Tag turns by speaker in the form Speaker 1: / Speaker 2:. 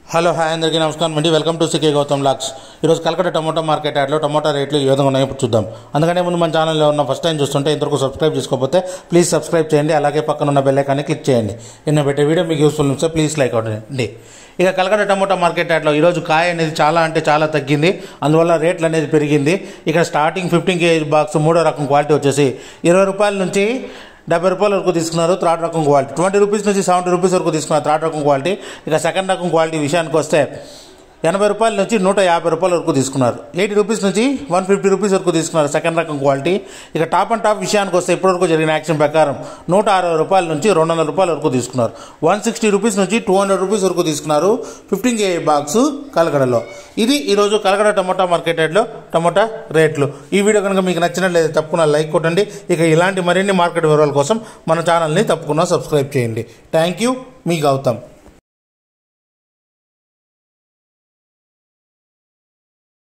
Speaker 1: hello hi అందరికీ నమస్కారం అండి వెల్కమ్ టు సికే గౌతమ్ లాక్స్ ఈరోజు కలకట్ట టమోటా మార్కెట్ యాడ్లో టమోటా రేట్లు ఏ విధంగా ఉన్నాయో ఇప్పుడు చూద్దాం అందుకనే ముందు మన ఛానల్లో ఉన్న ఫస్ట్ టైం చూస్తుంటే ఇంతవరకు సబ్స్క్రైబ్ చేసుకోకపోతే ప్లీజ్ సబ్స్క్రైబ్ చేయండి అలాగే పక్కన ఉన్న బెల్ ఐకాన్ని క్లిక్ చేయండి నేను పెట్టే వీడియో మీకు యూస్ఫుల్ ఉంటే ప్లీజ్ లైక్ అవ్వండి ఇక కలకట్ట టమోటా మార్కెట్ యాడ్లో ఈరోజు కాయ అనేది చాలా అంటే చాలా తగ్గింది అందువల్ల రేట్లు అనేది పెరిగింది ఇక్కడ స్టార్టింగ్ ఫిఫ్టీన్ కేజీ బాక్స్ మూడో రకం క్వాలిటీ వచ్చేసి ఇరవై రూపాయల నుంచి డెబ్బై రూపాయల వరకు తీసుకున్నారు థర్డ్ రకం క్వాలిటీ ట్వంటీ రూపీస్ నుంచి సెవెంటీ రూపీస్ వరకు తీసుకున్నారు థర్డ్ రకం క్వాలిటీ ఇక సెకండ్ రకం క్వాలిటీ విషయానికి వస్తే ఎనభై రూపాయల నుంచి నూట యాభై రూపాయల వరకు తీసుకున్నారు ఎయిటీ రూపీస్ నుంచి వన్ ఫిఫ్టీ రూపీస్ వరకు తీసుకున్నారు సెకండ్ రకం క్వాలిటీ ఇక టాప్ అండ్ టాప్ విషయానికి వస్తే ఇప్పటివరకు జరిగిన యాక్షన్ ప్రకారం నూట అరవై రూపాయల నుంచి రెండు వందల రూపాయల వరకు తీసుకున్నారు వన్ సిక్స్టీ రూపీస్ నుంచి టూ హండ్రెడ్ రూపీస్ వరకు తీసుకున్నారు ఫిఫ్టీన్ కే బాక్స్ కలకడలో ఇది ఈరోజు కలకడ టమోటా మార్కెట్ యార్డ్లో టమోటా రేట్లు ఈ వీడియో కనుక మీకు నచ్చినట్లయితే తప్పకుండా లైక్ కొట్టండి ఇక ఇలాంటి మరిన్ని మార్కెట్ వివరాల కోసం మన ఛానల్ని తప్పకుండా సబ్స్క్రైబ్ చేయండి థ్యాంక్ యూ మీ గౌతమ్